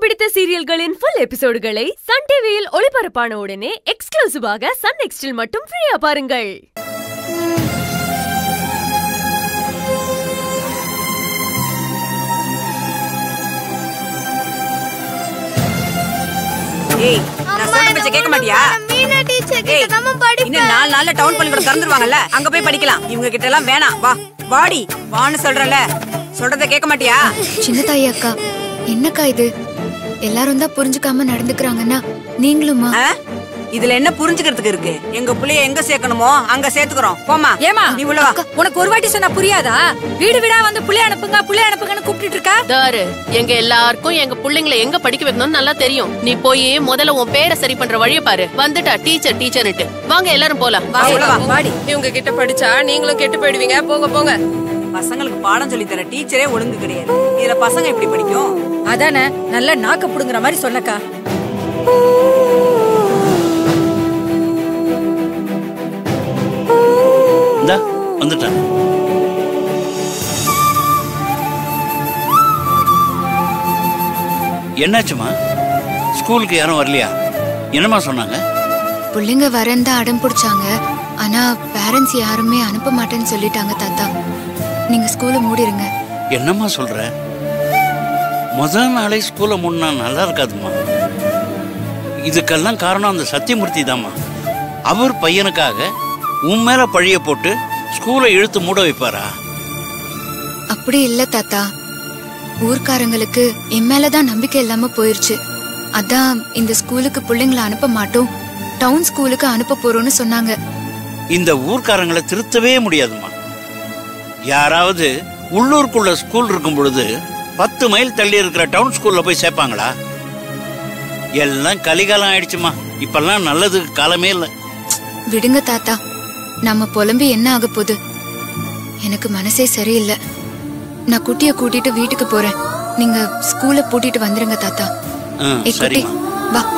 பிடித்த சீரியல்களின் full எபிசோடுகளை Sun டிவியில் ஒளிபரப்பான உடனே எக்ஸ்க்ளூசிவாக சன் நெக்ஸ்டில் மட்டும் ஃப்ரீயா பாருங்கள் ஏய் நான் சொல்ற பேச்ச கேட்க மாட்டியா மீனா டீச்சர் ஏய் கிட்ட நம்ம படிப்பேன் இன்னும் நாலு நாள்ல டவுன் பள்ளிக்கூடம் திறந்துருவாங்கல்ல அங்க போய் படிக்கலாம் இவங்க கிட்ட எல்லாம் வேணாம் வா வாடி வான்னு சொல்றல சொல்றத கேட்க மாட்டியா சின்னதாயி அக்கா என்னக்கா இது எல்லாரும் தான் புரிஞ்சுக்காம நடந்துக்கிறாங்கன்னா நீங்களுமா ஆ? இதுல என்ன புரிஞ்சுக்கிறதுக்கு இருக்கு எங்க புள்ளைய எங்க சேர்க்கணுமோ அங்க சேர்த்துக்கிறோம் போமா ஏமா நீ உள்ள வா உனக்கு ஒரு வாட்டி சொன்னா புரியாதா வீடு வீடா வந்து புள்ளை அனுப்புங்க புள்ளை அனுப்புங்கன்னு கூப்பிட்டு இருக்கா தாரு எங்க எல்லாருக்கும் எங்க புள்ளைங்களை எங்க படிக்க வைக்கணும்னு நல்லா தெரியும் நீ போய் முதல்ல உன் பேரை சரி பண்ற வழிய பாரு வந்துட்டா டீச்சர் டீச்சர்னுட்டு வாங்க எல்லாரும் போலாம் வா உள்ள வா வாடி இவங்க கிட்ட படிச்சா நீங்களும் கெட்டு போயிடுவீங்க போங்க போங்க பசங்களுக்கு பாடம் சொல்லி தர டீச்சரே ஒழுங்கு கிடையாது இதுல பசங்க எப்படி படிக்கும் அதானே நல்ல நாக்க புடுங்குற மாதிரி சொல்லக்கா இந்தா வந்துட்டேன் என்னாச்சுமா ஸ்கூலுக்கு யாரும் வரலையா என்னம்மா சொன்னாங்க பிள்ளைங்க வரேன் தான் அடம் பிடிச்சாங்க ஆனா பேரண்ட்ஸ் யாருமே அனுப்ப மாட்டேன்னு சொல்லிட்டாங்க தாத்தா நீங்க ஸ்கூலை மூடிருங்க என்னம்மா சொல்ற முதல் நாளே ஸ்கூலை மூடினா நல்லா இருக்காதும்மா இதுக்கெல்லாம் காரணம் அந்த சத்தியமூர்த்தி தாம்மா அவர் பையனுக்காக உன் மேல பழிய போட்டு ஸ்கூலை இழுத்து மூட வைப்பாரா அப்படி இல்ல தாத்தா ஊர்க்காரங்களுக்கு என் மேலதான் நம்பிக்கை இல்லாம போயிருச்சு அதான் இந்த ஸ்கூலுக்கு பிள்ளைங்களை அனுப்ப மாட்டோம் டவுன் ஸ்கூலுக்கு அனுப்ப போறோம்னு சொன்னாங்க இந்த ஊர்க்காரங்களை திருத்தவே முடியாதும்மா யாராவது உள்ளூருக்குள்ள ஸ்கூல் இருக்கும் பொழுது பத்து மைல் தள்ளி இருக்கிற டவுன் ஸ்கூல்ல போய் சேர்ப்பாங்களா எல்லாம் கலிகாலம் ஆயிடுச்சுமா இப்பெல்லாம் நல்லதுக்கு காலமே இல்லை விடுங்க தாத்தா நம்ம புலம்பி என்ன ஆக போகுது எனக்கு மனசே சரியில்லை நான் குட்டிய கூட்டிட்டு வீட்டுக்கு போறேன் நீங்க ஸ்கூலை பூட்டிட்டு வந்துருங்க தாத்தா ஆ, ஏ குட்டி சரிம்மா வா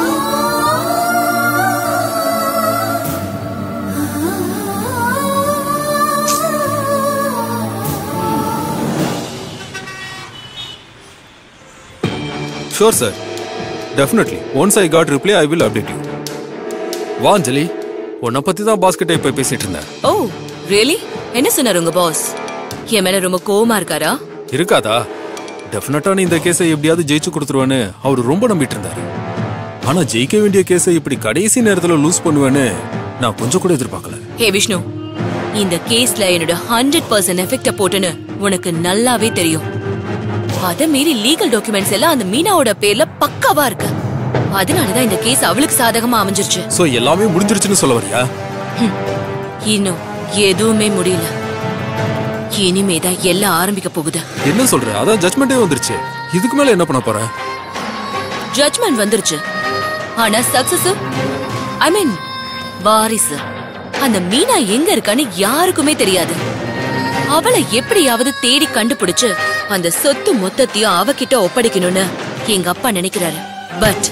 Sure, sir. Definitely. Once I got reply, I will update you. வா அஞ்சலி உன்னை பத்தி தான் பாஸ் கிட்ட இப்ப பேசிட்டு இருந்தேன் ஓ ரியலி என்ன சொன்னாரு உங்க பாஸ் என் மேல ரொம்ப கோவமா இருக்காரா இருக்காதா டெஃபினட்டா நீ இந்த கேஸை எப்படியாவது ஜெயிச்சு கொடுத்துருவேன்னு அவர் ரொம்ப நம்பிட்டு இருந்தாரு ஆனா ஜெயிக்க வேண்டிய கேஸை இப்படி கடைசி நேரத்துல லூஸ் பண்ணுவேன்னு நான் கொஞ்சம் கூட எதிர்பார்க்கல ஹே விஷ்ணு இந்த கேஸ்ல என்னோட ஹண்ட்ரட் பர்சன்ட் எஃபெக்ட போட்டுன்னு உனக்கு நல்லாவே தெரியும் அத மீறி லீகல் டாக்குமெண்ட்ஸ் எல்லாம் அந்த மீனாவோட பேர்ல பக்காவா இருக்கு அதனாலதான் இந்த கேஸ் அவளுக்கு சாதகமா அமைஞ்சிருச்சு சோ எல்லாமே முடிஞ்சிருச்சுன்னு சொல்ல வரியா இன்னும் எதுவுமே முடியல இனிமேதான் எல்லாம் ஆரம்பிக்க போகுது என்ன சொல்ற அதான் ஜட்மெண்டே வந்துருச்சு இதுக்கு மேல என்ன பண்ண போற ஜட்மெண்ட் வந்துருச்சு ஆனா சக்சஸ் ஐ மீன் வாரிசு அந்த மீனா எங்க இருக்கான்னு யாருக்குமே தெரியாது அவளை எப்படியாவது தேடி கண்டுபிடிச்சு அந்த சொத்து மொத்தத்தையும் அவகிட்ட ஒப்படைக்கணும்னு எங்க அப்பா நினைக்கிறாரு பட்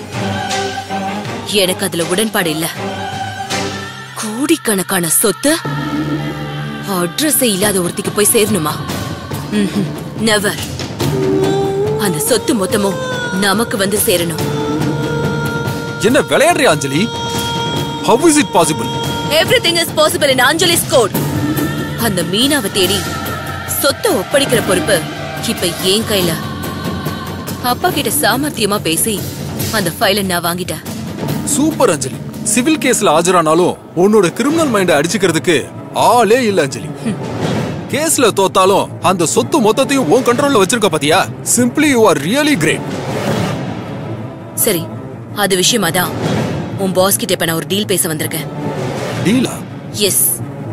எனக்கு அதுல உடன்பாடு இல்ல கோடிக்கணக்கான சொத்து அட்ரஸே இல்லாத ஒருத்திக்கு போய் சேரணுமா நெவர் அந்த சொத்து மொத்தமும் நமக்கு வந்து சேரணும் என்ன விளையாடுறியா Anjali how is it possible everything is possible in Anjali's code அந்த மீனாவை தேடி சொத்தை ஒப்படைக்கிற பொறுப்பு இப்ப என் கையில அப்பா கிட்ட சாமர்த்தியமா பேசி அந்த ஃபைலை நான் வாங்கிட்டேன் சூப்பர் அஞ்சலி சிவில் கேஸ்ல ஆஜரானாலும் உன்னோட கிரிமினல் மைண்ட அடிச்சுக்கிறதுக்கு ஆளே இல்ல அஞ்சலி கேஸ்ல தோத்தாலும் அந்த சொத்து மொத்தத்தையும் உன் கண்ட்ரோல்ல வச்சிருக்க பாத்தியா simply you are really great சரி அது விஷயமாதான் உன் பாஸ் கிட்ட இப்ப நான் ஒரு டீல் பேச வந்திருக்கேன் டீலா எஸ்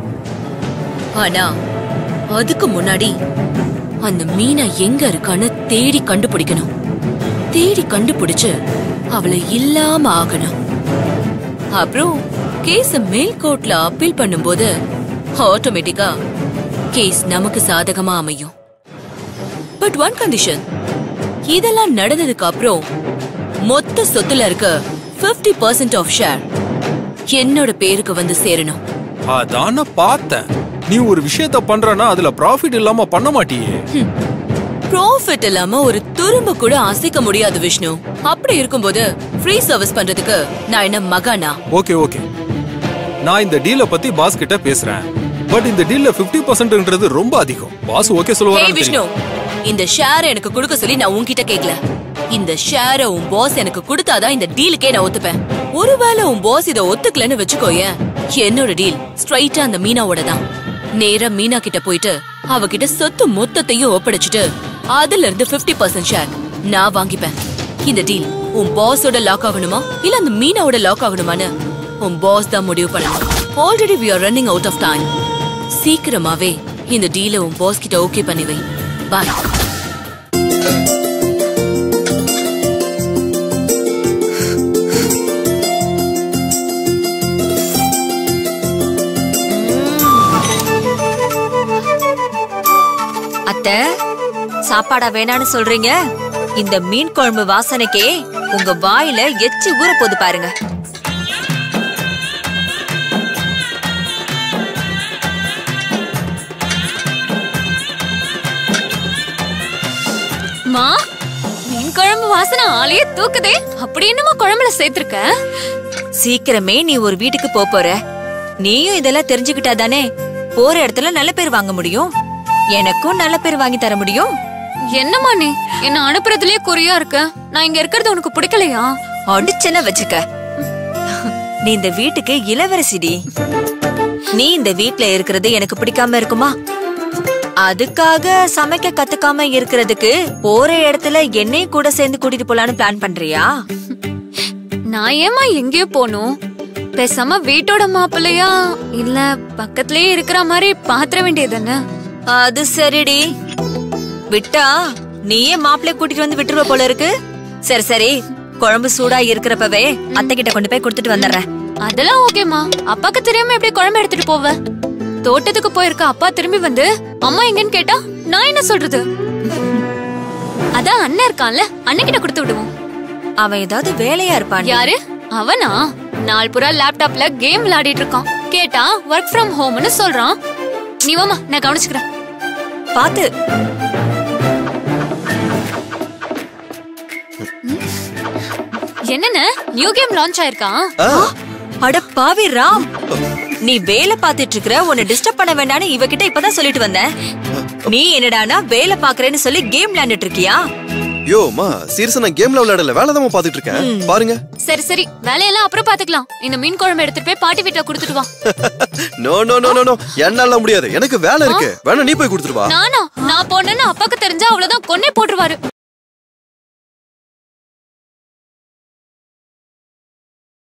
ஆனா அதுக்கு முன்னாடி அந்த மீனா எங்க இருக்கான்னு தேடி கண்டுபிடிக்கணும் தேடி கண்டுபிடிச்சு அவளை இல்லாம ஆகணும் அப்புறம் கேஸ மேல் கோர்ட்ல அப்பீல் பண்ணும்போது ஆட்டோமேட்டிக்கா கேஸ் நமக்கு சாதகமா அமையும் பட் ஒன் கண்டிஷன் இதெல்லாம் நடந்ததுக்கு அப்புறம் மொத்த சொத்துல இருக்க 50% பர்சன்ட் ஆஃப் ஷேர் என்னோட பேருக்கு வந்து சேரணும் அதான பார்த்தேன் நீ ஒரு விஷயத்த பண்றனா அதுல ப்ராஃபிட் இல்லாம பண்ண மாட்டியே ப்ராஃபிட் இல்லாம ஒரு துரும்ப கூட அசைக்க முடியாது விஷ்ணு அப்படி இருக்கும்போது ஃப்ரீ சர்வீஸ் பண்றதுக்கு நான் என்ன மகானா ஓகே ஓகே நான் இந்த டீல பத்தி பாஸ் கிட்ட பேசுறேன் பட் இந்த டீல்ல 50% பர்சன்ட்ன்றது ரொம்ப அதிகம் பாஸ் ஓகே ஹே சொல்லுவாரு விஷ்ணு இந்த ஷேர் எனக்கு கொடுக்க சொல்லி நான் உன்கிட்ட கேக்கல இந்த ஷேரை உன் பாஸ் எனக்கு கொடுத்தாதான் இந்த டீலுக்கே நான் ஒத்துப்பேன் ஒருவேளை உன் பாஸ் இத ஒத்துக்கலன்னு வச்சுக்கோயேன் என்னோட டீல் ஸ்ட்ரைட்டா அந்த மீனாவோட தான் நேரா மீனா கிட்ட போயிட்டு அவகிட்ட சொத்து மொத்தத்தையும் ஒப்படைச்சிட்டு அதுல இருந்து 50% பர்சன்ட் ஷேர் நான் வாங்கிப்பேன் இந்த டீல் உன் பாஸோட லாக் ஆகணுமா இல்ல அந்த மீனாவோட லாக் ஆகணுமான்னு உன் பாஸ் தான் முடிவு பண்ணணும் already we are running out of time சீக்கிரமாவே இந்த டீலை உன் பாஸ் கிட்ட ஓகே பண்ணி வை பாய் அத்தை சாப்பாடா வேணான்னு சொல்றீங்க இந்த மீன் குழம்பு வாசனைக்கே உங்க வாயில எச்சி ஊற போது பாருங்க மா மீன் குழம்பு வாசனை ஆளையே தூக்குதே அப்படி என்னமா குழம்புல சேர்த்திருக்க சீக்கிரமே நீ ஒரு வீட்டுக்கு போப் போற நீயும் இதெல்லாம் தெரிஞ்சுக்கிட்டா தானே போற இடத்துல நல்ல பேர் வாங்க முடியும் எனக்கும் நல்ல பேர் வாங்கி தர முடியும் என்னம்மா நீ என்ன அனுப்புறதுலயே குறியா இருக்க நான் இங்க இருக்கிறது உனக்கு பிடிக்கலையா அடிச்சன வச்சுக்க நீ இந்த வீட்டுக்கு இளவரசிடி நீ இந்த வீட்ல இருக்கிறது எனக்கு பிடிக்காம இருக்குமா அதுக்காக சமைக்க கத்துக்காம இருக்கிறதுக்கு போற இடத்துல என்னையும் கூட சேர்ந்து கூட்டிட்டு போலான்னு பிளான் பண்றியா நான் ஏமா எங்கேயோ போகணும் பேசாம வீட்டோட மாப்பிள்ளையா இல்ல பக்கத்துலயே இருக்கிற மாதிரி பாத்திர வேண்டியதுதானே அது சரிடி விட்டா நீயே மாப்பிள்ளை கூட்டிட்டு வந்து விட்டுருவ போல இருக்கு சரி சரி குழம்பு சூடா இருக்கிறப்பவே அத்தை கிட்ட கொண்டு போய் கொடுத்துட்டு வந்துடுறேன் அதெல்லாம் ஓகேமா அப்பாக்கு தெரியாம எப்படி குழம்பு எடுத்துட்டு போவ தோட்டத்துக்கு போயிருக்க அப்பா திரும்பி வந்து அம்மா எங்கன்னு கேட்டா நான் என்ன சொல்றது அதான் அண்ணன் இருக்கான்ல அண்ணன் கிட்ட கொடுத்து விடுவோம் அவன் ஏதாவது வேலையா இருப்பான் யாரு அவனா நாள் புறா லேப்டாப்ல கேம் விளையாடிட்டு இருக்கான் கேட்டா ஒர்க் ஃப்ரம் ஹோம்னு சொல்றான் நீ வாமா நான் கவனிச்சுக்கிறேன் பாத்து என்னென்ன நியூ கேம் லான்ச் ஆயிருக்கா அட பாவி ராம் நீ வேலை பார்த்துட்டு இருக்கிற உன்னை டிஸ்டர்ப் பண்ண வேண்டாம்னு இவகிட்ட இப்பதான் சொல்லிட்டு வந்தேன் நீ என்னடானா வேலை பாக்குறேன்னு சொல்லி கேம் விளையாண்டுட்டு இருக்கியா யோ மா சீரியஸா நான் கேம்ல விளையாடல வேலை தான் பாத்துட்டு இருக்கேன் பாருங்க சரி சரி வேலையெல்லாம் அப்புறம் பாத்துக்கலாம் இந்த மீன் குழம்பு எடுத்துட்டு போய் பாட்டி வீட்டுல கொடுத்துட்டு வா no no no no no என்னால முடியாது எனக்கு வேலை இருக்கு வேணா நீ போய் கொடுத்துட்டு வா நானா நான் போனேன்னு அப்பாக்கு தெரிஞ்சா அவ்வளவுதான் கொன்னே போட்டுருவாரு